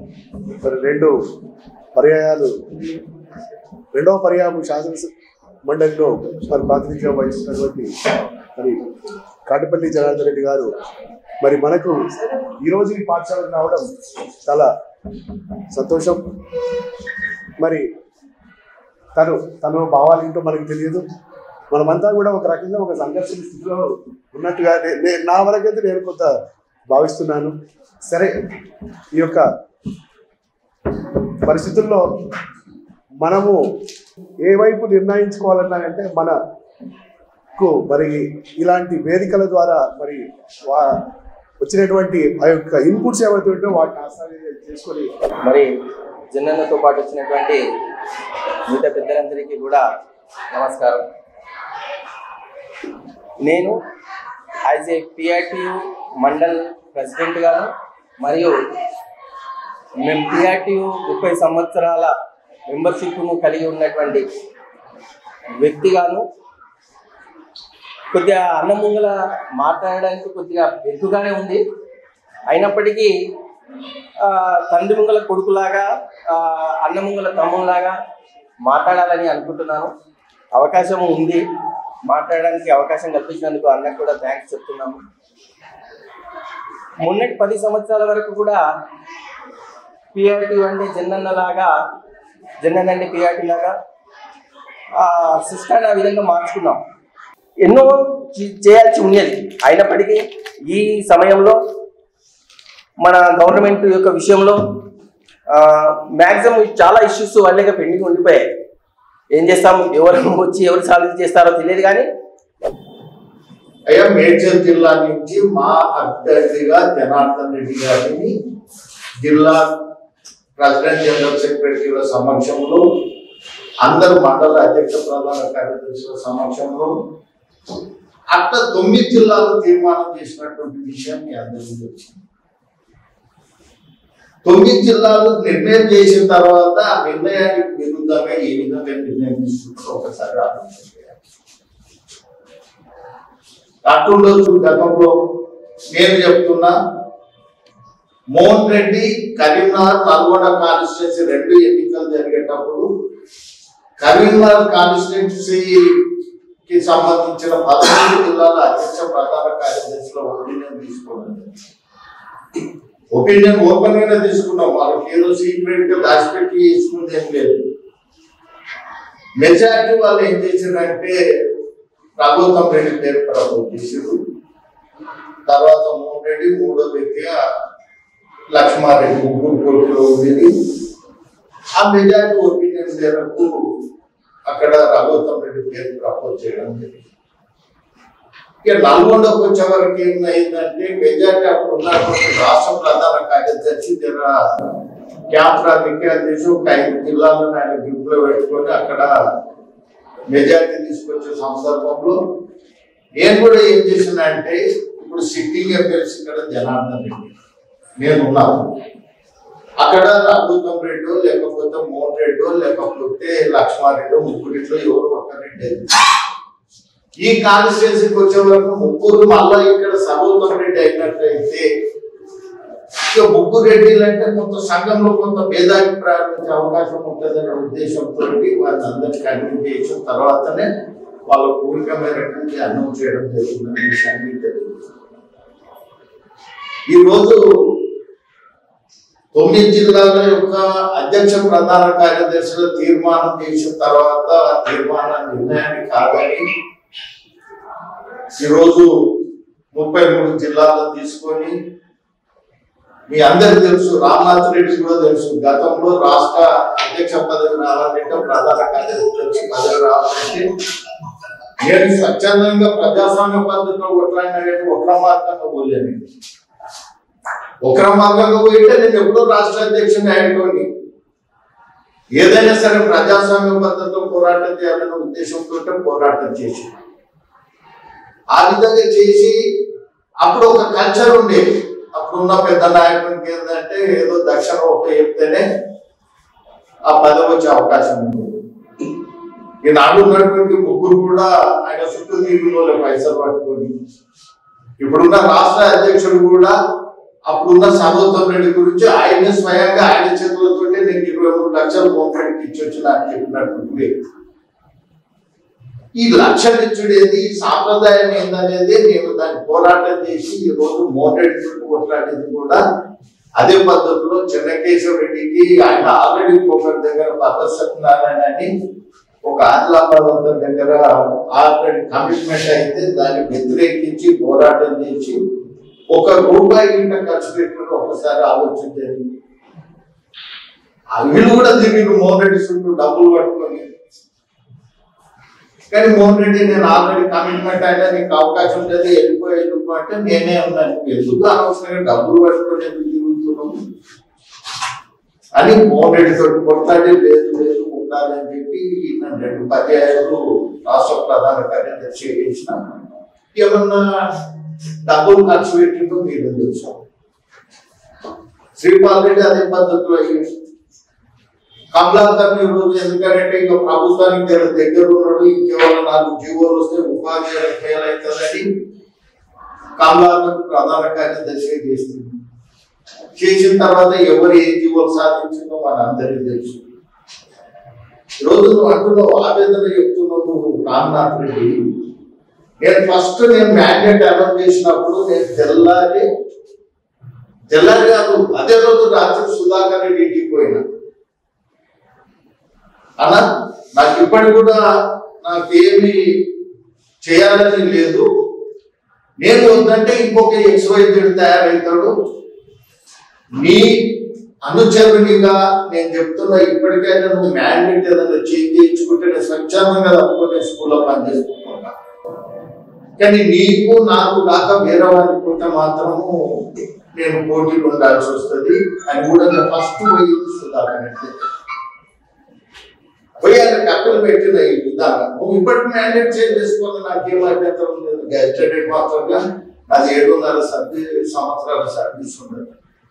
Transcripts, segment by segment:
మరి రెండు పర్యాయాలు రెండవ పర్యాయం శాసన మండలిలో మరి ప్రాతినిధ్యం వహిస్తున్నటువంటి మరి కాటిపల్లి జనార్దన్ రెడ్డి గారు మరి మనకు ఈరోజు ఈ పాఠశాలకు రావడం చాలా సంతోషం మరి తను తన భావాలు ఏంటో మనకు తెలియదు మనమంతా కూడా ఒక రకంగా ఒక సంఘర్షణ స్థితిలో ఉన్నట్టుగా నే- నే- నా వరకైతే నేను కొంత భావిస్తున్నాను సరే ఈ యొక్క పరిస్థితుల్లో మనము ఏ వైపు నిర్ణయించుకోవాలన్నా అంటే మనకు మరి ఇలాంటి వేదికల ద్వారా మరి వా వచ్చినటువంటి ఆ యొక్క ఇన్పుట్స్ ఏవైతే ఉంటే వాటిని ఆసాన్ని చేసుకొని మరి జన్నన్నతో పాటు వచ్చినటువంటి మిగతా పెద్దలందరికీ కూడా నమస్కారం నేను as a PRTU mandal president గాను మరియు మేము పిఆర్టీయు ముప్పై సంవత్సరాల మెంబర్షిప్ను కలిగి ఉన్నటువంటి వ్యక్తిగాను కొద్దిగా అన్నముంగల మాట్లాడడానికి కొద్దిగా బెరుకుగానే ఉంది అయినప్పటికీ ఆ, తండ్రి ముంగల కొడుకులాగా ఆ, అన్న ముంగల తమ్ములాగా మాట్లాడాలని అనుకుంటున్నాను అవకాశం ఉంది మాట్లాడడానికి అవకాశం కల్పించినందుకు అన్నకు కూడా థ్యాంక్స్ చెప్తున్నాము మొన్నటి పది సంవత్సరాల వరకు కూడా పిఆర్టీ అంటే జన్నన్న లాగా జన్నన్న అంటే పిఆర్టీ లాగా సిస్టాన్ని ఆ విధంగా మార్చుకున్నాం ఎన్నో చే- చేయాల్సి ఉన్నది అయినప్పటికీ ఈ సమయంలో మన గవర్నమెంట్ యొక్క విషయంలో మ్యాక్సిమం చాలా ఇష్యూస్ వాళ్ళగా పెండింగ్ ఉండిపోయాయి ఏం చేస్తాం ఎవరు వచ్చి ఎవరు సాల్వ్ చేస్తారో తెలియదు కానీ అయ్యా మేడ్చల్ జిల్లా నుంచి మా అభ్యర్థిగా జనార్దన్ రెడ్డి గారిని జిల్లా ప్రెసిడెంట్ జనరల్ సెక్రటరీల సమక్షంలో అందరు మండల అధ్యక్ష ప్రధాన కార్యదర్శుల సమక్షంలో అట్లా తొమ్మిది జిల్లాలు తీర్మానం చేసినటువంటి విషయం మీ అందరికీ వచ్చింది తొమ్మిది జిల్లాలు నిర్ణయం చేసిన తర్వాత ఆ నిర్ణయానికి విరుద్ధంగా ఏ విధంగా నిర్ణయం తీసుకుంటారో ఒకసారి ఆలోచన చేయాలి అట్టుండొచ్చు గతంలో నేను చెప్తున్నా మోహన్ రెడ్డి కరీంనగర్ నల్గొండ కాన్స్టిట్యున్సీ రెండు ఎన్నికలు జరిగేటప్పుడు కరీంనగర్ కాన్స్టిట్యున్సీకి సంబంధించిన పదకొండు జిల్లాల అధ్యక్ష ప్రధాన కార్యదర్శుల ఒపీనియన్ తీసుకోవడం ఒపీనియన్ ఓపెన్ గానే తీసుకున్నాం వాళ్ళకి ఏదో సీక్రెట్ గా దాచిపెట్టి తీసుకుంది ఏం లేదు మెజారిటీ వాళ్ళు ఏం చేశారంటే రఘుత్తం రెడ్డి పేరు ప్రపోజ్ చేశారు తర్వాత మోహన్ రెడ్డి మూడో వ్యక్తిగా లక్ష్మారెడ్డి ముగ్గురు కోర్టులో ఉండేది ఆ మెజారిటీ ఒపీనియన్ మేరకు అక్కడ రఘుత్తం రెడ్డి పేరు ప్రపోజ్ చేయడం జరిగింది ఇక నల్గొండకు వచ్చే వరకు ఏమైందంటే మెజారిటీ అప్పుడు ఉన్నటువంటి రాష్ట్ర ప్రధాన కార్యదర్శి జర క్యాంప్ రాజకీయాలు చేసి ఒక ఐదు జిల్లాలను ఆయన గ్రూప్ లో పెట్టుకొని అక్కడ మెజారిటీ తీసుకొచ్చే సందర్భంలో నేను కూడా ఏం చేసిన అంటే ఇప్పుడు సిట్టింగ్ ఎమ్మెల్సీ ఇక్కడ జనార్దన్ రెడ్డి నేను ఉన్నాను అక్కడ రఘుత్తం రెడ్డి లేకపోతే మోహన్ రెడ్డి లేకపోతే లక్ష్మారెడ్డి ముగ్గురిట్లో ఎవరు ఒక రెడ్డి ఈ కాన్స్టిట్యున్సీకి వచ్చే వరకు ముగ్గురు మళ్ళా ఇక్కడ సర్వోత్తం రెడ్డి అయినట్లయితే ఇక ముగ్గురు రెడ్డిలు అంటే కొంత సంఘంలో కొంత భేదాభిప్రాయాలు వచ్చే అవకాశం ఉంటుందనే ఉద్దేశంతో వారిని అందరినీ కన్విన్స్ చేసిన తర్వాతనే వాళ్ళ పూర్వక మేరకు అనౌన్స్ చేయడం జరుగుతుందనే విషయాన్ని తెలియదు ఈ రోజు తొమ్మిది జిల్లాల యొక్క అధ్యక్ష ప్రధాన కార్యదర్శుల తీర్మానం చేసిన తర్వాత ఆ తీర్మాన నిర్ణయాన్ని కాదని ఈరోజు ముప్పై మూడు జిల్లాలను తీసుకొని మీ అందరికి తెలుసు రామ్నాథ్ రెడ్డి కూడా తెలుసు గతంలో రాష్ట్ర అధ్యక్ష పదవి రావాలంటే ప్రధాన కార్యదర్శి పదవి రావాలంటే నేను స్వచ్ఛందంగా ప్రజాస్వామ్య పద్ధతిలో కొట్లాడినా కానీ ఒక మార్గంగా పోలేను ఒక మార్గంగా పోయింటే నేను ఎప్పుడో రాష్ట్ర అధ్యక్షుని అయిపోయి ఏదైనా సరే ప్రజాస్వామ్య పద్ధతిలో పోరాటం చేయాలనే ఉద్దేశంతో పోరాటం చేసి ఆ విధంగా చేసి అప్పుడు ఒక కల్చర్ ఉండేది అప్పుడున్న పెద్ద నాయకునికి ఏంటంటే ఏదో దక్షిణ ఒక చెప్తేనే ఆ పదవి వచ్చే అవకాశం ఉంది ఈనాడు ఉన్నటువంటి ముగ్గురు కూడా ఆయన చుట్టూ తిరుగులో పైసలు పట్టుకొని ఇప్పుడున్న రాష్ట్ర అధ్యక్షుడు కూడా అప్పుడున్న సర్వోత్తమ్ రెడ్డి గురించి ఆయన స్వయంగా ఆయన చేతులతో నేను ఇరవై మూడు లక్షలు గవర్నమెంట్కి ఇచ్చి వచ్చిన అని చెప్పినటువంటి వ్యక్తి ఈ లక్షలు ఇచ్చుడేది ఈ సాంప్రదాయం ఏందనేది నేను దాన్ని పోరాటం చేసి ఈ రోజు మోటెడ్ చుట్టూ కొట్లాడేది కూడా అదే పద్ధతిలో చెన్నకేశ్వర రెడ్డికి ఆయన ఆల్రెడీ ఒకరి దగ్గర ప్రదర్శనారాయణ అని ఒక ఆదిలాబాద్ అతని దగ్గర ఆల్రెడీ కమిట్మెంట్ అయితే దాన్ని వ్యతిరేకించి పోరాటం చేసి ఒక రూపాయి కింద ఖర్చు పెట్టుకుని ఒకసారి ఆలోచించేది ఆ వీళ్ళు కూడా తిరిగి మోహన్ రెడ్డి చుట్టూ డబ్బులు పట్టుకొని కానీ మోహన్ రెడ్డి నేను ఆల్రెడీ కమిట్మెంట్ అయినా నీకు అవకాశం లేదు వెళ్ళిపోయి వెళ్ళిపో అంటే నేనే ఉన్నాను ఎందుకు అనవసరంగా డబ్బులు పట్టుకొని ఎందుకు తిరుగుతున్నాము అని మోహన్ రెడ్డి తోటి కొట్లాడి లేదు లేదు ఉండాలని చెప్పి నన్ను రెండు పర్యాయాలు రాష్ట్ర ప్రధాన కార్యదర్శి చేసిన ఏమన్నా డబ్బులు ఖర్చు పెట్టిందో మీరు తెలుసు శ్రీపాల్ రెడ్డి అదే పద్ధతిలో అయ్యింది కమలాకర్ రోజు ఎందుకంటే ఇక ప్రభుత్వానికి దగ్గర దగ్గర ఉన్నాడు ఇంకేమైనా నాలుగు జీవోలు వస్తే ఉపాధి ఫెయిల్ అవుతుందని కమలాకర్ ప్రధాన కార్యదర్శి చేస్తుంది చేసిన తర్వాత ఎవరు ఏ జీవోలు సాధించిందో మన అందరికీ తెలుసు ఈరోజు నువ్వు అంటున్నావు ఆవేదన చెప్తున్నావు రామ్నాథ్ రెడ్డి నేను ఫస్ట్ నేను మ్యాండేట్ అనౌన్స్ చేసినప్పుడు నేను తెల్లారి తెల్లారి కాదు అదే రోజు రాత్రి సుధాకర్ రెడ్డి ఇంటికి పోయినా అలా నాకు ఇప్పటికి కూడా నాకేమి చేయాలని లేదు నేను వద్దంటే ఇంకొక ఎక్స్వైజెడ్ తయారవుతాడు నీ అనుచరునిగా నేను చెప్తున్నా ఇప్పటికైనా నువ్వు మ్యాండేట్ ఏదైనా చేంజ్ చేయించుకుంటే నేను స్వచ్ఛందంగా తప్పుకొని స్కూల్లో పనిచేసుకుంటున్నా కానీ నీకు నాకు కాక వేరే వారికి పోతే మాత్రము నేను పోటీలు ఉండాల్సి వస్తుంది అని కూడా నేను ఫస్ట్ పోయి సుధాకర్ రెడ్డి పోయి ఆయన కట్టలు పెట్టిన ఈ విధానం నువ్వు ఇప్పటికి మ్యాండేట్ చేంజ్ చేసుకోవాలి నాకేం అభ్యంతరం లేదు గెస్టెడ్ మాత్రంగా నాది ఏడున్నర సర్వీస్ సంవత్సరాల సర్వీస్ ఉండదు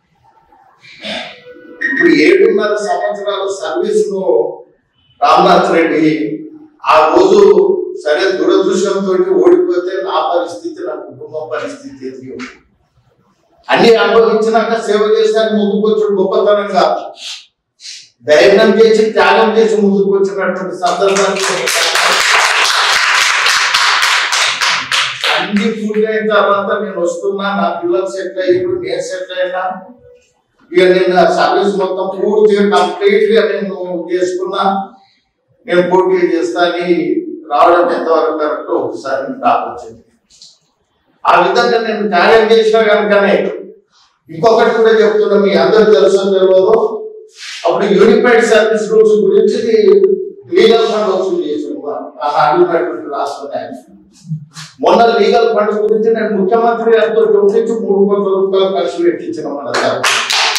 ఇప్పుడు ఏడున్నర సంవత్సరాల సర్వీస్ ను రామ్నాథ్ రెడ్డి ఆ రోజు సరే దురదృష్టంతో ఓడిపోతే నా పరిస్థితి నా కుటుంబం పరిస్థితి ఏంటి అన్ని అనుభవించినాక సేవ చేసాక ముందుకు వచ్చి గొప్పతనం కాదు ధైర్యం చేసి త్యాగం చేసి ముందుకు వచ్చినటువంటి సందర్భాన్ని అన్ని పూర్తయిన తర్వాత నేను వస్తున్నా నా పిల్లలు సెటిల్ అయ్యారు నేను సెటిల్ అయినా ఇక నేను సర్వీస్ మొత్తం పూర్తిగా కంప్లీట్ గా నేను చేసుకున్నా నేను పోటీ చేస్తా అని రావడం ఎంతవరకు కరెక్ట్ ఒకసారి రావచ్చింది ఆ విధంగా నేను త్యాగం చేసినా కనుకనే ఇంకొకటి కూడా చెప్తున్నా మీ అందరు తెలుసో తెలియదు అప్పుడు యూనిఫైడ్ సర్వీస్ రూల్స్ గురించి లీగల్ ఫండ్ వసూలు చేసాను అడిగినటువంటి రాష్ట్ర నాయకులు మొన్న లీగల్ ఫండ్ గురించి నేను ముఖ్యమంత్రి గారితో చూపించి మూడు కోట్ల రూపాయలు ఖర్చు పెట్టించిన మన తరఫున.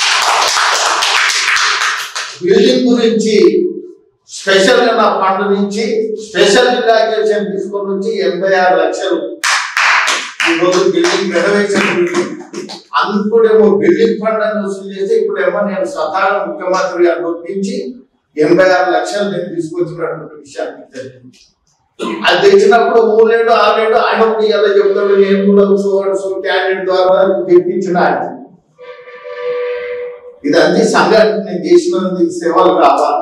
బిల్డింగ్ గురించి స్పెషల్ గా నా ఫండ్ నుంచి స్పెషల్ రిలాక్సేషన్ తీసుకొని వచ్చి ఎనభై ఆరు లక్షలు ఈ రోజు బిల్డింగ్ రెనోవేషన్ బిల్డింగ్ అప్పుడేమో బిల్డింగ్ ఫండ్ అని వసూలు చేసి ఇప్పుడేమో నేను స్వతహాగా ముఖ్యమంత్రి గారు ఒప్పించి ఎనభై ఆరు లక్షలు నేను తీసుకొచ్చినటువంటి విషయాన్ని తెలియదు అది తెచ్చినప్పుడు మూలేడు ఆరేడు ఆయన కూడా ఇలా చెప్తాడు నేను కూడా సో సో క్యాండిడేట్ ద్వారా తెప్పించిన ఆయన. ఇదంతా సంఘటన నేను చేసినందుకు ఈ సేవలు కావాలి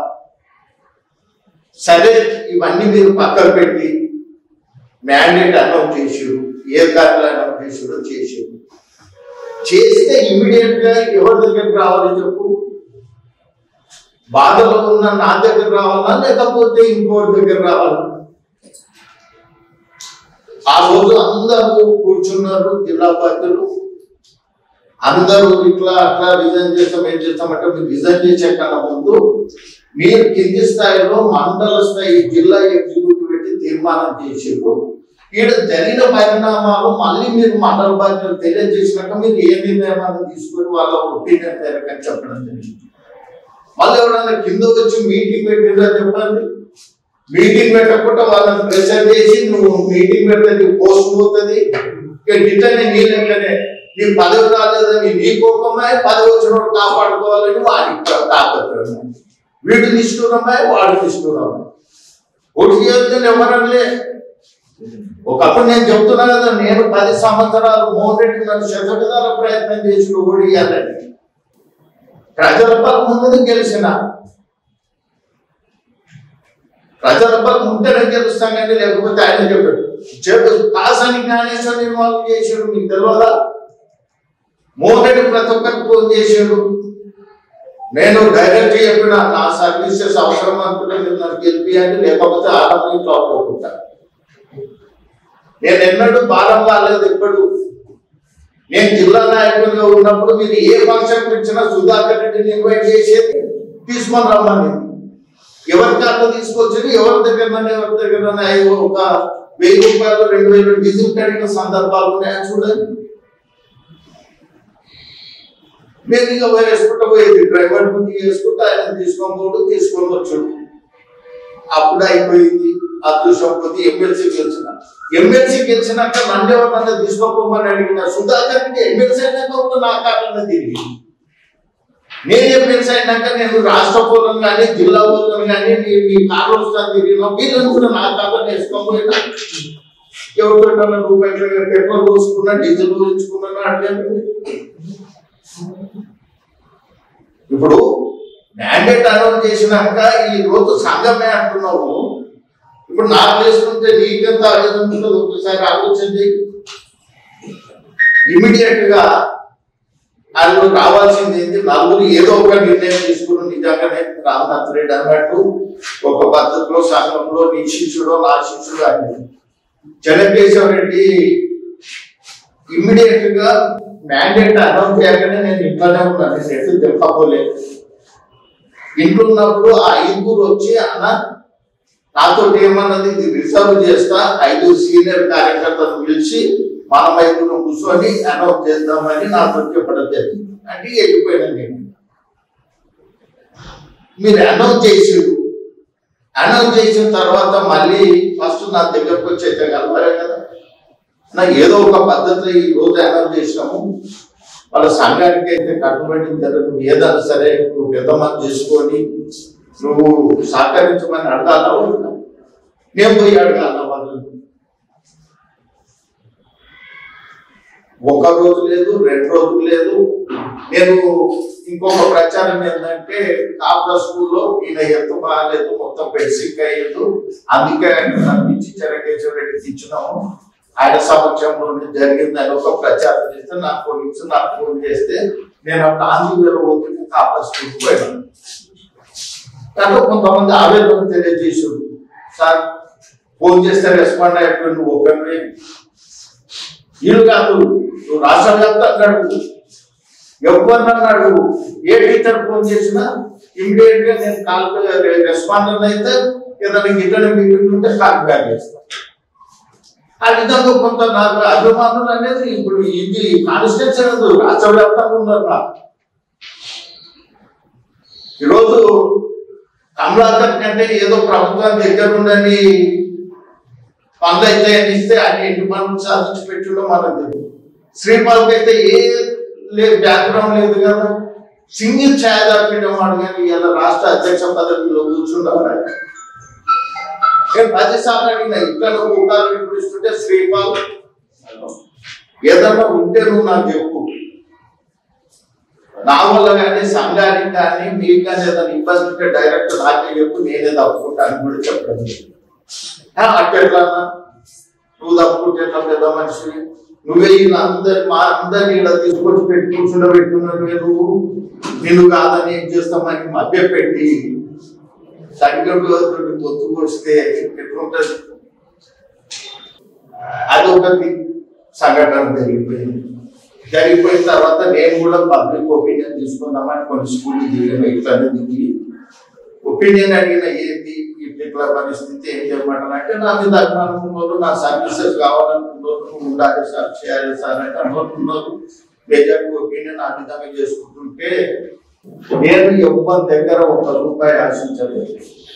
సరే ఇవన్నీ మీరు పక్కన పెట్టి మ్యాండేట్ అనౌన్స్ చేసారు ఏ కార్యాలు అనౌన్స్ చేసారో చేసారు చేస్తే ఇమీడియట్ గా ఎవరి దగ్గరికి రావాలి చెప్పు బాధలో ఉన్న నా దగ్గర రావాలా లేకపోతే ఇంకోటి దగ్గర రావాలా ఆ రోజు అందరూ కూర్చున్నారు జిల్లా పార్టీలు అందరూ ఇట్లా అట్లా రిజైన్ చేస్తాం ఏం చేస్తామంటే మీరు రిజైన్ చేసే కన్నా ముందు మీరు కింది స్థాయిలో మండల స్థాయి జిల్లా ఎగ్జిక్యూటివ్ పెట్టి తీర్మానం చేసారు ఈడ జరిగిన పరిణామాలు మళ్ళీ మీరు మండల బాధ్యతలు తెలియజేసినాక మీరు ఏ నిర్ణయం తీసుకొని వాళ్ళ ఒపీనియన్ పేరకని చెప్పడం జరిగింది మళ్ళీ ఎవరైనా కింద వచ్చి మీటింగ్ పెట్టిందా చెప్పండి మీటింగ్ పెట్టకుండా వాళ్ళని ప్రెషర్ చేసి నువ్వు మీటింగ్ పెడితే నీకు పోస్ట్ పోతుంది ఇక గిట్టనే నీ లెక్కనే నీ పదవి రాలేదని నీ కోపమే పదవి వచ్చినప్పుడు కాపాడుకోవాలని వాడి తాపత్రం వీడు నిష్ఠూరమ్మాయి వాడు నిష్ఠూరమ్మాయి ఒకటి చేస్తే ఎవరలే ఒకప్పుడు నేను చెప్తున్నా కదా నేను పది సంవత్సరాలు మోహన్ రెడ్డి నన్ను శతవిధాల ప్రయత్నం చేసి ఓడియాలని ప్రజల బలం ఉన్నది గెలిచిన ప్రజల బలం ఉంటేనే గెలుస్తాం కానీ లేకపోతే ఆయన చెప్పాడు చెడు కాసాని జ్ఞానేశ్వర్ ఇన్వాల్వ్ చేసాడు మీకు తెలియదా మోహన్ రెడ్డి ప్రతి ఒక్కరికి ఫోన్ చేసాడు నేను డైరెక్ట్ చెప్పిన నా సర్వీసెస్ అవసరం అనుకుంటే మీరు నాకు గెలిపియండి లేకపోతే ఆడమని క్లౌడ్ ఒప్పుకుంటా నేను ఎన్నడూ భారం కాలేదు ఇప్పుడు నేను జిల్లా నాయకుడిగా ఉన్నప్పుడు మీరు ఏ ఫంక్షన్ ఇచ్చినా సుధాకర్ రెడ్డిని ఇన్వైట్ చేసేది తీసుకొని రమ్మని ఎవరి కార్డు తీసుకొచ్చి ఎవరి దగ్గర ఎవరి దగ్గర ఒక వెయ్యి రూపాయలు రెండు వేలు డీజిల్ కడిగిన సందర్భాలు ఉన్నాయా చూడండి నేను ఇక వేసుకుంటా పోయేది డ్రైవర్ బుక్ చేసుకుంటా ఆయన తీసుకొని పోడు తీసుకొని వచ్చాడు అప్పుడు అయిపోయింది అదృష్టం కొద్ది ఎమ్మెల్సీ గెలిచిన ఎమ్మెల్సీ గెలిచినాక నన్ను ఎవరన్నా తీసుకోపోమని అడిగిన సుధాకర్ రెడ్డి ఎమ్మెల్సీ అయినాక కూడా నా కారణంగా తిరిగి నేను ఎమ్మెల్సీ అయినాక నేను రాష్ట్ర పోలం కానీ జిల్లా పోలం కానీ నీ మీ కార్లు వస్తాను తిరిగిన వీళ్ళని కూడా నా కారణం వేసుకొని పోయినా ఎవరితో రూపాయలు పెట్రోల్ పోసుకున్నా డీజిల్ పోయించుకున్నా అడిగాను ఇప్పుడు మ్యాండేట్ అనౌన్స్ చేసినాక ఈ రోజు సంఘమే అంటున్నావు ఇప్పుడు నాకు చేసుకుంటే నీకెంత ఆలోచన ఉంటుందో ఒకసారి ఆలోచించి ఇమీడియట్ గా అందులో రావాల్సింది ఏంటి నలుగురు ఏదో ఒక నిర్ణయం తీసుకుని నిజంగానే రామనాథ్ రెడ్డి అన్నట్టు ఒక పద్ధతిలో సంఘంలో నీ శిష్యుడు నా శిష్యుడు అని చెన్నకేశ్వర రెడ్డి ఇమ్మీడియట్ గా మ్యాండేట్ అనౌన్స్ చేయగానే నేను ఇంట్లోనే ఉన్నాను నేను ఎటు తెలుపకపోలేదు ఇంట్లో ఉన్నప్పుడు ఆ ఐదుగురు వచ్చి అన్న నాతో ఏమన్నది ఇది రిజర్వ్ చేస్తా ఐదు సీనియర్ కార్యకర్తలు పిలిచి మనం ఐదుగురు కూర్చొని అనౌన్స్ చేద్దామని నాతో చెప్పడం జరిగింది అంటే వెళ్ళిపోయినా నేను మీరు అనౌన్స్ చేసారు అనౌన్స్ చేసిన తర్వాత మళ్ళీ ఫస్ట్ నా దగ్గరకు వచ్చి అయితే కలవరే కదా నా ఏదో ఒక పద్ధతిలో ఈ రోజు అనౌన్స్ చేసినాము వాళ్ళ సంఘానికి అయితే కట్టుబడి జరగదు ఏదైనా సరే నువ్వు పెద్దమని చేసుకొని నువ్వు సహకరించమని అడగాలా వద్దా? నేను పోయి అడగాల వాళ్ళు ఒక రోజు లేదు రెండు రోజులు లేదు నేను ఇంకొక ప్రచారం ఏంటంటే కాపుల స్కూల్లో ఈయన ఎత్తు బాగాలేదు మొత్తం బెడ్సిక్ అయ్యేది అందుకే ఆయన నమ్మించి చెరకేశ్వర రెడ్డికి ఇచ్చినాము ఆయన సమక్షంలో జరిగిందని ఒక ప్రచారం చేస్తే నాకు పోలీసు నాకు ఫోన్ చేస్తే నేను అప్పుడు ఆంధ్రవేలో పోతుంది కాపుల స్కూల్కి పోయినాను దాంట్లో కొంతమంది ఆవేదన తెలియజేసారు సార్ ఫోన్ చేస్తే రెస్పాండ్ అయిపోయి నువ్వు ఒకరివే వీళ్ళు కాదు నువ్వు రాష్ట్ర వ్యాప్తంగా అడుగు ఎవరినన్నా అడుగు ఏ టీచర్ ఫోన్ చేసినా ఇమీడియట్ గా నేను కాల్ రెస్పాండర్ అయితే ఏదైనా గిట్టని మీటింగ్ ఉంటే కాల్ బ్యాక్ చేస్తాను ఆ విధంగా కొంత నాకు అభిమానులు అనేది ఇప్పుడు ఇది కాన్స్టిట్యూన్సీ లేదు రాష్ట్ర వ్యాప్తంగా ఉన్నారు నాకు ఈరోజు కమలాకర్ కంటే ఏదో ప్రభుత్వం దగ్గర ఉందని పనులు అయితే ఇస్తే ఆయన ఇంటి పనులు సాధించి పెట్టడం మనకు తెలియదు శ్రీపాల్కి అయితే ఏ లేదు బ్యాక్గ్రౌండ్ లేదు కదా సింగిల్ ఛాయాదార్పీఠం వాడు కానీ ఇలా రాష్ట్ర అధ్యక్ష పదవిలో కూర్చున్నాడు నేను పదిసార్లు అడిగిన ఇక్కడ కూటాలు వినిపిస్తుంటే శ్రీపాల్ ఏదన్నా ఉంటే నువ్వు నాకు చెప్పు నా వల్ల కానీ సంఘానికి కానీ మీకు కానీ ఏదైనా ఇబ్బంది ఉంటే డైరెక్ట్ నాకే చెప్పు నేనే తప్పుకుంటాను కూడా చెప్పడం జరిగింది. ఆ, అట్టెట్లా అన్నా? నువ్వు తప్పుకుంటే ఎట్లా పెద్ద మనిషి నువ్వే ఈయన అందరి మా అందరిని ఇలా తీసుకొచ్చి పెట్టి కూర్చుండ పెట్టుకున్నావు నువ్వు నిన్ను కాదని ఏం చేస్తామని మధ్య పెట్టి తగ్గట్టు పొత్తు పోస్తే ఎట్లుంటది అది ఒకటి సంఘటన జరిగిపోయింది జరిగిపోయిన తర్వాత నేను కూడా పబ్లిక్ ఒపీనియన్ తీసుకుందామని కొన్ని స్కూల్ దిగిన ఇట్లానే దిగి ఒపీనియన్ అడిగిన ఏంటి ఇట్లా పరిస్థితి ఏం చేయమంటానంటే నా మీద అభిమానం ఉన్నారు నా సర్వీసెస్ కావాలనుకున్నారు నువ్వు ఉండాలి సార్ చేయాలి సార్ అంటే అనుకుంటున్నారు మెజార్టీ ఒపీనియన్ ఆ విధంగా చేసుకుంటుంటే నేను ఎవ్వరి దగ్గర ఒక రూపాయి ఆశించలేదు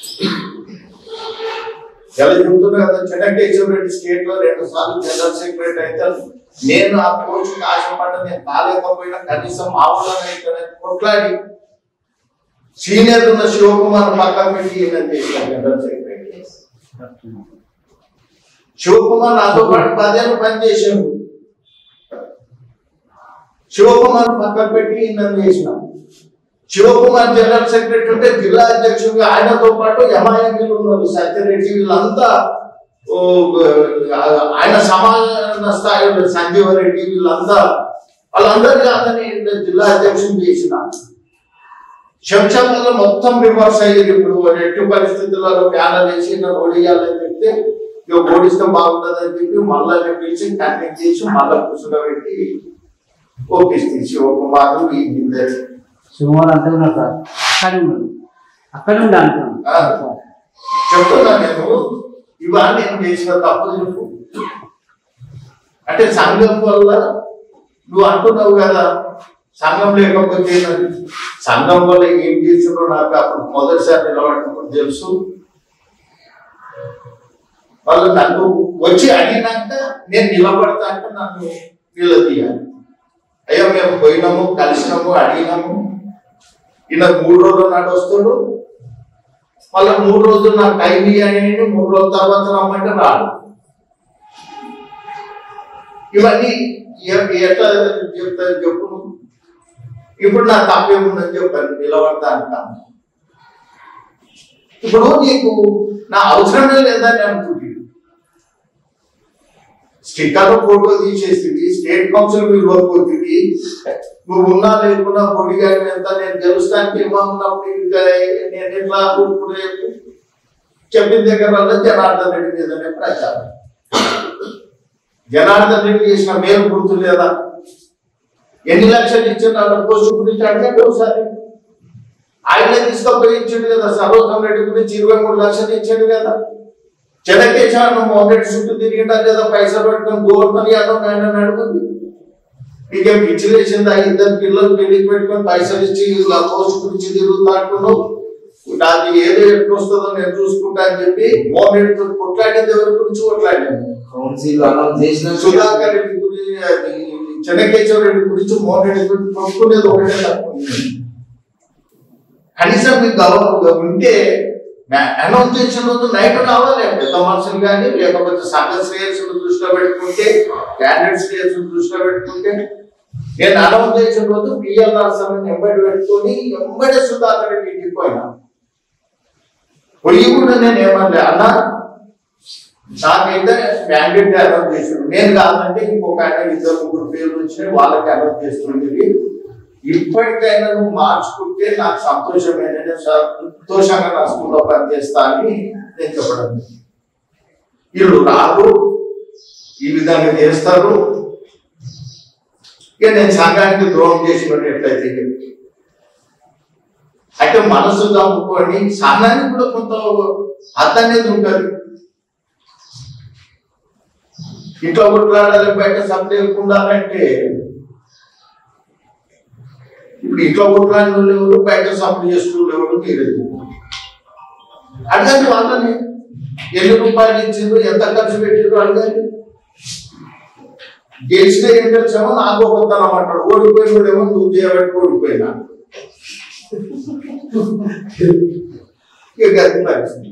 ఎలా చెప్తున్నా కదా చెన్నకేశ్వర రెడ్డి స్టేట్ లో రెండు సార్లు జనరల్ సెక్రటరీ అయితే నేను ఆ పోస్ట్ ఆశపడ్డ నేను కాలేకపోయినా కనీసం మామూలుగా కొట్లాడి సీనియర్ ఉన్న శివకుమార్ పక్కన పెట్టి ఈయన చేశాను జనరల్ సెక్రటరీ శివకుమార్ నాతో పాటు పదేళ్ళు పనిచేసాడు శివకుమార్ పక్కన పెట్టి నన్ను చేసిన శివకుమార్ జనరల్ సెక్రటరీ ఉంటే జిల్లా అధ్యక్షుడిగా ఆయనతో పాటు ఎంఐఎంలు ఉన్నారు సత్యరెడ్డి వీళ్ళంతా ఓ, ఆయన సమాన స్థాయిలో సంజీవ రెడ్డి వీళ్ళంతా వాళ్ళందరికీ అతని జిల్లా అధ్యక్షుడు చేసిన శంషాబాద్లో మొత్తం రివర్స్ అయ్యేది ఇప్పుడు ఎట్టి పరిస్థితులలో ప్యానల్ వేసి నన్ను ఓడియాలని చెప్తే ఇక ఓడిస్తే బాగుంటుందని చెప్పి మళ్ళా పిలిచి కండక్ట్ చేసి మళ్ళా కూర్చోబెట్టి ఒప్పిస్తే శివకుమార్ ఈ ఇద్దరు సుమారు అంతా ఉన్నారు సార్ అక్కడే ఉన్నాడు అక్కడ ఉండి అంటున్నాను ఆ. చెప్తున్నా నేను ఇవాళ నేను చేసిన తప్పు చెప్పు అంటే సంఘం వల్ల నువ్వు అంటున్నావు కదా సంఘం లేకపోతే ఏంటని? సంఘం వల్ల ఏం చేసిందో నాకు అప్పుడు మొదటిసారి నిలబడినప్పుడు తెలుసు వాళ్ళు నన్ను వచ్చి అడిగినాక నేను నిలబడతా అంటే నన్ను నిలదీయాలి అయ్యా మేము పోయినాము కలిసినాము అడిగినాము ఈయన మూడు రోజులు నాడు వస్తాడు మళ్ళీ మూడు రోజులు నాకు టైం ఇవ్వండి మూడు రోజుల తర్వాత రమ్మంటే రాడు ఇవన్నీ ఎ- ఎట్లా చెప్తారు చెప్పు నువ్వు. ఇప్పుడు నా తప్పేముందని చెప్పాను నిలబడతా అంటాను ఇప్పుడు నీకు నా అవసరమే లేదని అనుకుంటుంది స్టిక్కర్ ఫోటో తీసేస్తుంది స్టేట్ కౌన్సిల్ విలువపోతుంది నువ్వు ఉన్నా లేకున్నా పొడిగా ఎంత నేను గెలుస్తానికి ఏమో ఉన్నప్పుడు ఇంకా నేను ఎట్లా ఇప్పుడు చెప్పిన దగ్గర వల్ల జనార్దన్ రెడ్డి మీదనే ప్రచారం జనార్దన్ రెడ్డి చేసిన మేలు గుర్తు లేదా ఎన్ని లక్షలు ఇచ్చిన పోస్టు గురించి అడగండి ఒకసారి ఆయన తీసుకపోయి ఇచ్చాడు కదా సర్వోత్తమ్ రెడ్డి గురించి ఇరవై మూడు లక్షలు ఇచ్చాడు కదా చెనకేశాను మోహన్ రెడ్డి చుట్టూ తిరిగిండా లేదా పైసలు పెట్టుకొని గోవర్ధన్ యాదవ్ ఆయన అడుగుంది నీకేం పిచ్చిలేసిందా ఇద్దరు పిల్లలు పెళ్లికి పెట్టుకొని పైసలు ఇచ్చి ఇలా పోస్ట్ గురించి తిరుగుతా అంటున్నావు నాది ఏదో ఎట్లా వస్తుందో నేను చూసుకుంటా అని చెప్పి మోహన్ రెడ్డితో కొట్లాడేది ఎవరి గురించి కొట్లాడాను కౌన్సిల్ అనౌన్స్ చేసిన సుధాకర్ రెడ్డి గురించి అది చెన్నకేశ్వర రెడ్డి గురించి మోహన్ రెడ్డి గురించి కొట్టుకునేది ఒకటే తక్కువ. కనీసం మీకు గౌరవం ఉంటే అనౌన్స్ చేసిన రోజు నైట్ రావాలి పెద్ద మనుషులు కానీ లేకపోతే సంఘ శ్రేయస్సును దృష్టిలో పెట్టుకుంటే క్యాండిడేట్ శ్రేయస్సును దృష్టిలో పెట్టుకుంటే నేను అనౌన్స్ చేసిన రోజు బిఎల్ నరసమ్మని ఎంబడి పెట్టుకొని ఎంబడే సుధాకర్ రెడ్డి ఇంటికి పోయినా పోయి కూడా నేను ఏమన్నా అన్నా నాకైతే మ్యాండేట్ అనౌన్స్ చేసాడు నేను కాదంటే ఇంకొక ఆయన ఇద్దరు ముగ్గురు పేర్లు వచ్చినాయి వాళ్ళకి అనౌన్స్ చేస్తుండేది ఇప్పటికైనా నువ్వు మార్చుకుంటే నాకు సంతోషమే నేను సంతోషంగా నా స్కూల్లో పనిచేస్తా అని నేను చెప్పడం వీళ్ళు రాదు ఈ విధంగా చేస్తారు ఇక నేను సంఘానికి ద్రోహం చేసినట్టు ఎట్లయితే చెప్పి అయితే మనసు చంపుకొని సంఘానికి కూడా కొంత అర్థం అనేది ఉంటుంది ఇంట్లో కొట్లాడాలి బయట సభ్యులు ఉండాలంటే ఇప్పుడు ఇంట్లో కొట్లాడిన వాళ్ళు ఎవరు బయట సభ్యులు చేస్తున్న ఎవరు మీరే అడగండి వాళ్ళని ఎన్ని రూపాయలు ఇచ్చిండ్రు ఎంత ఖర్చు పెట్టిండ్రు అడగండి గెలిచిన ఏం తెలిసామో నాకు ఒకతనం అంటాడు ఓడిపోయినాడేమో నువ్వు చేయబట్టి ఓడిపోయినా ఇక అది పరిస్థితి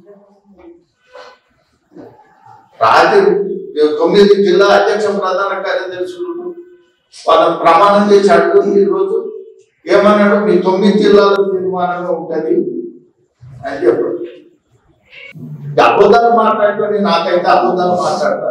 రాత్రి తొమ్మిది జిల్లా అధ్యక్ష ప్రధాన కార్యదర్శులు వాళ్ళని ప్రమాణం చేసి అడుగుతుంది ఈరోజు ఏమన్నాడు మీ తొమ్మిది జిల్లాల తీర్మానంగా ఉంటది అని చెప్పాడు ఈ అబద్ధాలు మాట్లాడుకొని నాకైతే అబద్ధాలు మాట్లాడతారు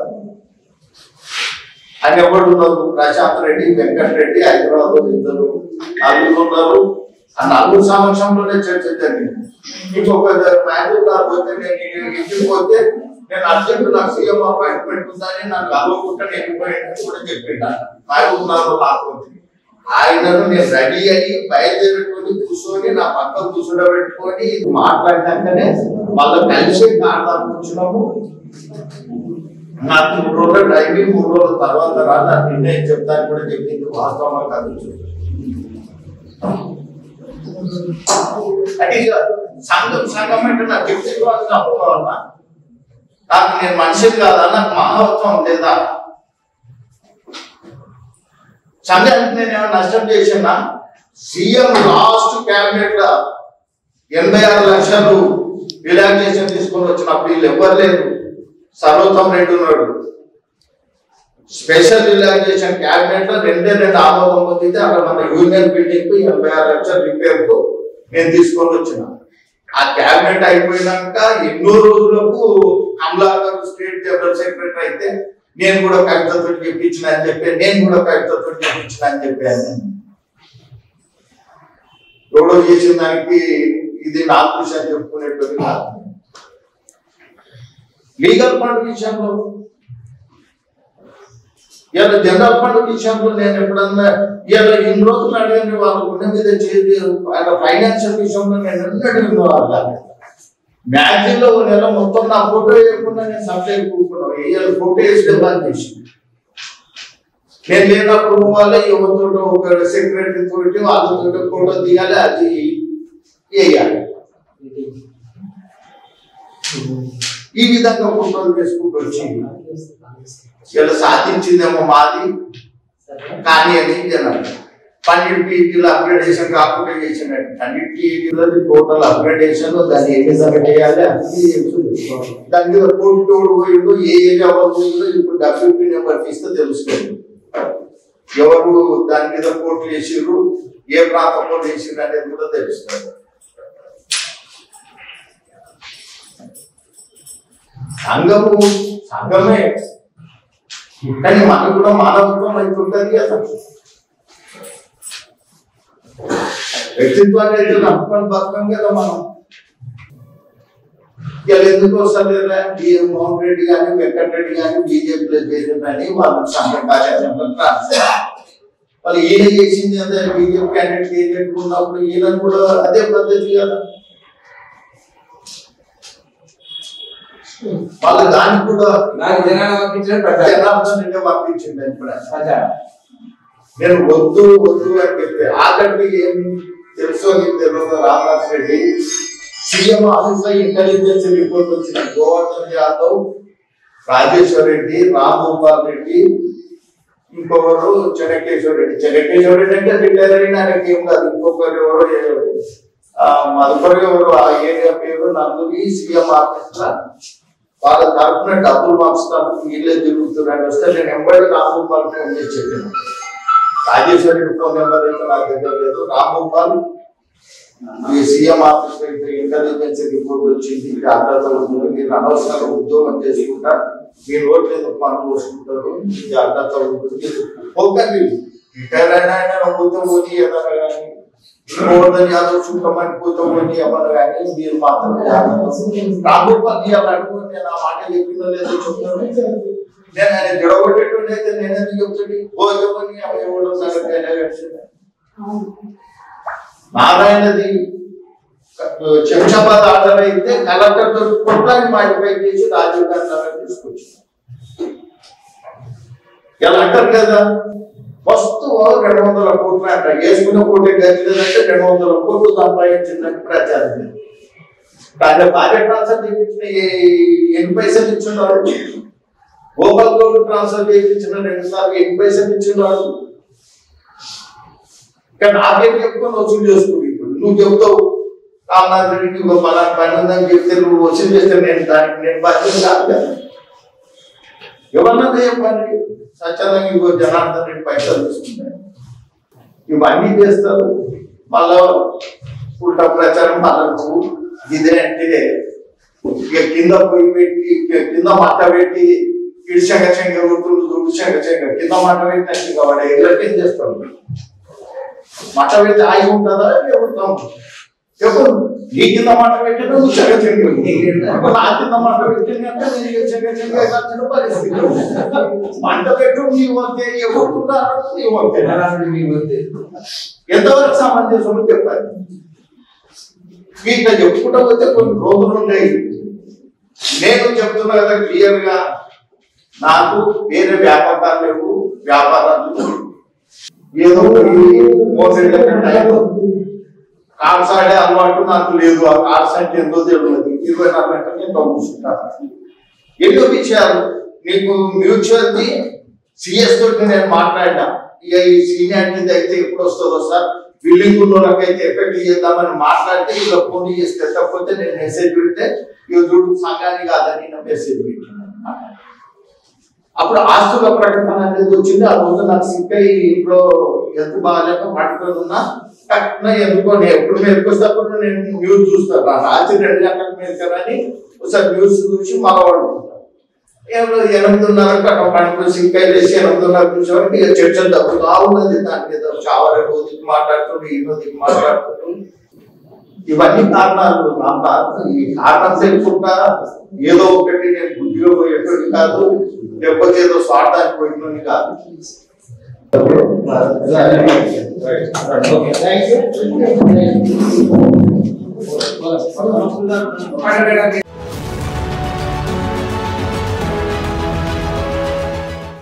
ఆయన ఎవరు ఉన్నారు ప్రశాంత్ రెడ్డి వెంకట్ రెడ్డి హైదరాబాద్ ఇద్దరు నలుగురు ఉన్నారు ఆ నలుగురు సమక్షంలోనే చర్చ జరిగింది ఇంకొక మ్యారేజ్ పోతే నేను ఇంటికి పోతే నేను అర్జెంట్ నాకు సీఎం అపాయింట్మెంట్ ఉందని నాకు అవ్వకుండా నేను పోయిందని కూడా చెప్పిండ నాలుగున్నర లాక్కుంది ఆయనను నేను రెడీ అయ్యి బయలుదేరుకొని కూర్చొని నా పక్కన కూర్చోబెట్టుకొని మాట్లాడినాకనే వాళ్ళ కలిసి కాడదాం కూర్చున్నాము నాకు మూడు రోజులు టైమింగ్ మూడు రోజుల తర్వాత రా నా నిర్ణయం చెప్తాను కూడా చెప్పింది వాస్తవం కాదు అంటే ఇక సంఘం సంఘం అంటే నాకు వ్యక్తిగతంగా నమ్ముకోవాలన్నా నాకు నేను మనిషిని కాదా నాకు మానవత్వం లేదా సంఘానికి నేను ఏమైనా నష్టం చేసినా సీఎం లాస్ట్ క్యాబినెట్ లో ఎనభై ఆరు లక్షలు రిలాక్సేషన్ తీసుకొని వచ్చినప్పుడు వీళ్ళు ఎవ్వరు లేరు సర్వోత్తమ్ రెడ్డి ఉన్నాడు స్పెషల్ రిలాక్సేషన్ క్యాబినెట్ లో రెండే రెండు ఆమోదం పొందితే అక్కడ మన యూనియన్ బిల్డింగ్ కు ఎనభై ఆరు లక్షల రిపేర్ కు నేను తీసుకొని వచ్చిన ఆ క్యాబినెట్ అయిపోయినాక ఎన్నో రోజులకు కమలాకర్ స్టేట్ జనరల్ సెక్రటరీ అయితే నేను కూడా కవితతో చెప్పించిన అని చెప్పి నేను కూడా కవితతో చెప్పించిన అని చెప్పాను ఎవడో చేసిన దానికి ఇది నా కృషి అని చెప్పుకునేటువంటి కాదు లీగల్ ఫండ్ విషయంలో ఇలా జనరల్ ఫండ్ విషయంలో నేను ఎప్పుడన్నా ఇలా ఇన్ని రోజులు అడిగిన వాళ్ళ గుండె మీద చేసి ఆయన ఫైనాన్షియల్ విషయంలో నేను ఎన్నడూ ఇన్వాల్వ్ కాలేదు మ్యాగజైన్ లో ఒక నెల మొత్తం నా ఫోటో వేయకుండా నేను సబ్జెక్ట్ కూర్చున్నాను వేయాలి ఫోటో వేసి బంద్ చేసి నేను లేనప్పుడు వాళ్ళే ఎవరితో ఒక సెక్రటరీ తోటి వాళ్ళతో ఫోటో తీయాలి అది వేయాలి ఈ విధంగా ఫోటోలు చేసుకుంటూ వచ్చి ఇలా సాధించిందేమో మాది కానీ అని జనం పన్నెండు పీఈటీలు అప్గ్రేడేషన్ కాకుండా చేసినట్టు అన్నిటి పీఈటీలో టోటల్ అప్గ్రేడేషన్ దాన్ని ఏ విధంగా చేయాలి అన్ని తెలుస్తుంది. దాని మీద కోర్టు ఎవడు పోయిందో ఏ ఏరియా వాళ్ళు పోయిందో ఇప్పుడు డబ్ల్యూపీ నెంబర్ తీస్తే తెలుస్తుంది ఎవరు దాని మీద కోర్టు వేసిర్రు ఏ ప్రాంతంలో వేసిర్రు అనేది కూడా తెలుస్తుంది సంఘము సంఘమే కానీ మనకు కూడా మానవత్వం అయితే ఉంటుంది కదా వ్యక్తిత్వాన్ని అయితే నమ్ముకొని బతకం కదా మనం ఇలా ఎందుకు వస్తలేదా బిఎం మోహన్ రెడ్డి కానీ వెంకటరెడ్డి కానీ బీజేపీలో చేసిందని వాళ్ళ సంఘ కార్యాలయంలో రాశారు. వాళ్ళు ఈయన చేసింది అదే బీజేపీ క్యాండిడేట్ ఏజెంట్ ఉన్నప్పుడు ఈయన కూడా అదే పద్ధతి కదా వాళ్ళు దానికి కూడా నాకు జనాలు పంపించిన ప్రచారం జనార్దన్ పంపించింది ఇప్పుడు ప్రచారం నేను వద్దు వద్దు అని చెప్పి ఆఖరికి ఏం తెలుసో నీకు తెలియదు రామదాస్ రెడ్డి సీఎం ఆఫీస్ లో ఇంటెలిజెన్స్ రిపోర్ట్ వచ్చింది గోవర్ధన్ యాదవ్ రాజేశ్వర్ రెడ్డి రామ్ గోపాల్ రెడ్డి ఇంకొకరు చెనకేశ్వర రెడ్డి చెనకేశ్వర రెడ్డి అంటే రిటైర్ అయిన ఆయనకి ఏం కాదు ఇంకొకరు ఎవరో ఏ- ఆ మధుపరి ఎవరు ఆ ఏరియా పేరు నలుగురి సీఎం ఆఫీస్ లో వాళ్ళ తరఫున డబ్బులు మార్చుతాను వీళ్ళే తిరుగుతున్నారని వస్తే నేను ఎంబడి రామ్ గోపాల్ ఫోన్ చేసి చెప్పాను రాజేశ్వరి ఫోన్ నెంబర్ అయితే నాకు దగ్గర లేదు రామ్మోహన్ ఈ సీఎం ఆఫీస్ అయితే ఇంటెలిజెన్స్ రిపోర్ట్ వచ్చింది జాగ్రత్త ఉంటుంది మీరు అనవసరంగా ఉద్యోగం చేసుకుంటా మీరు ఓట్లు ఎందుకు పనులు పోసుకుంటారు మీ జాగ్రత్త ఉంటుంది ఓకే రిటైర్ అయినా ఆయన పోతే పోనీ ఏదైనా కానీ గోవర్ధన్ యాదవ్ చూడమని పోతే పోనీ ఏమన్నా కానీ మీరు మాత్రం జాగ్రత్త రామ్మోహన్ ఇవాళ అడుగుని నేను ఆ మాట చెప్పిందో లేదో చెప్తాను నేను ఆయన జడగొట్టేటువంటి అయితే నేను ఎందుకు చెప్తుంది ఓ చెప్పని ఎవడో సంగతి ఎలా గడిచింది నారాయణది శంషాబాద్ ఆర్డర్ అయితే కలెక్టర్ తో కొట్లాడి మాడిఫై చేసి రాజీవ్ గాంధీ నగర్ తీసుకొచ్చింది ఇలా అంటారు కదా వస్తువు రెండు వందల కోట్లు అంట వేసుకున్న కోటి గదిలేదంటే రెండు వందల కోట్లు సంపాదించిందని ప్రచారం చేసింది. కానీ భార్య ట్రాన్స్ఫర్ చేయించిన ఏ- ఎన్ని పైసలు ఇచ్చున్నాడు గోపాల్ గౌడ్ ట్రాన్స్ఫర్ చేయించిన రెండు సార్లు ఎన్ని పైసలు ఇచ్చున్నాడు కానీ నాకేం చెప్పుకొని వసూలు చేసుకుంటు ఇప్పుడు నువ్వు చెప్తావు రామనాథ్ రెడ్డికి ఒక పలానా పని ఉందని చెప్తే నువ్వు వసూలు చేస్తే నేను దానికి నేను బాధ్యత కాదు కదా ఎవరన్నా చెప్పండి సత్యానంగా ఇంకో జనార్దన్ రెడ్డి పైసలు తీసుకుంటారు ఇవన్నీ చేస్తారు మళ్ళా ఉల్టా ప్రచారం మనకు ఇదే అంటే ఇక కింద పోయి పెట్టి ఇక కింద మట్ట పెట్టి ఇడిచంగ చెంగ గుర్తులు ఇడిచంగ చెంగ కింద మట్ట పెట్టినట్టు ఇక వాడు ఎగ్లకేం చేస్తాడు మట్ట పెట్టి ఆగి ఉంటుందా ఎగురుతాం చెప్పు నీ కింద మాట పెట్టిన నువ్వు చెగ చెంగు నా కింద మాట పెట్టింది అంటే నేను చెగ చెంగ ఎగాల్సిన పరిస్థితి మంట పెట్టు నీ వంతే ఎగురుతున్నారు నీ వంతే జనాలు మీ వద్దే ఎంతవరకు సమంజసం చెప్పాలి ఇట్లా చెప్పుకుంటూ పోతే కొన్ని రోజులు ఉంటాయి నేను చెప్తున్నా కదా క్లియర్ గా నాకు వేరే వ్యాపారాలు లేవు వ్యాపారాలు లేవు. ఏదో ఈ మోసడి కార్డ్స్ ఆడే అలవాటు నాకు లేదు ఆ కార్డ్స్ అంటే ఎంతో తెలియదు ఇరవై నాలుగు గంటలు నేను కూర్చుంటాను ఎన్నో విషయాలు నీకు మ్యూచువల్ ది సిఎస్ తోటి నేను మాట్లాడినా ఇక ఈ సీనియారిటీ అయితే ఎప్పుడు వస్తుందో సార్ బిల్డింగ్ ఉన్నోళ్ళకైతే ఎఫెక్ట్ చేద్దామని మాట్లాడితే ఇలా ఫోన్ చేసి పెట్టకపోతే నేను మెసేజ్ పెడితే ఇక చూడు సంఘాన్ని కాదని నేను మెసేజ్ పెట్టినాను అప్పుడు ఆస్తుల ప్రకటన అనేది వచ్చింది ఆ రోజు నాకు సిక్ అయ్యి ఇంట్లో ఎంత బాగాలేక పట్టుకొని ఉన్నా టక్కున ఎందుకో నేను ఎప్పుడు మేలుకొస్తేప్పుడు నేను న్యూస్ చూస్తాను నా రాత్రి రెండు గంటలకు మేలుకరని ఒకసారి న్యూస్ చూసి మగవాడు ఏమో ఎనిమిదిన్నరకు అక్కడ పండుగ సిక్కాయి వేసి ఎనిమిదిన్నర కూర్చోవరకు ఇక చర్చ తగ్గుతా ఉన్నది దాని మీద చావరే రోజుకి మాట్లాడుతుండ్రు ఈ రోజుకి మాట్లాడుతుండ్రు ఇవన్నీ కారణాలు నా కారణం ఈ కారణం తెలుసుకుంటా ఏదో ఒకటి నేను బుద్ధిలో పోయేటువంటి కాదు లేకపోతే ఏదో స్వార్థానికి పోయినని కాదు మాట్లాడడానికి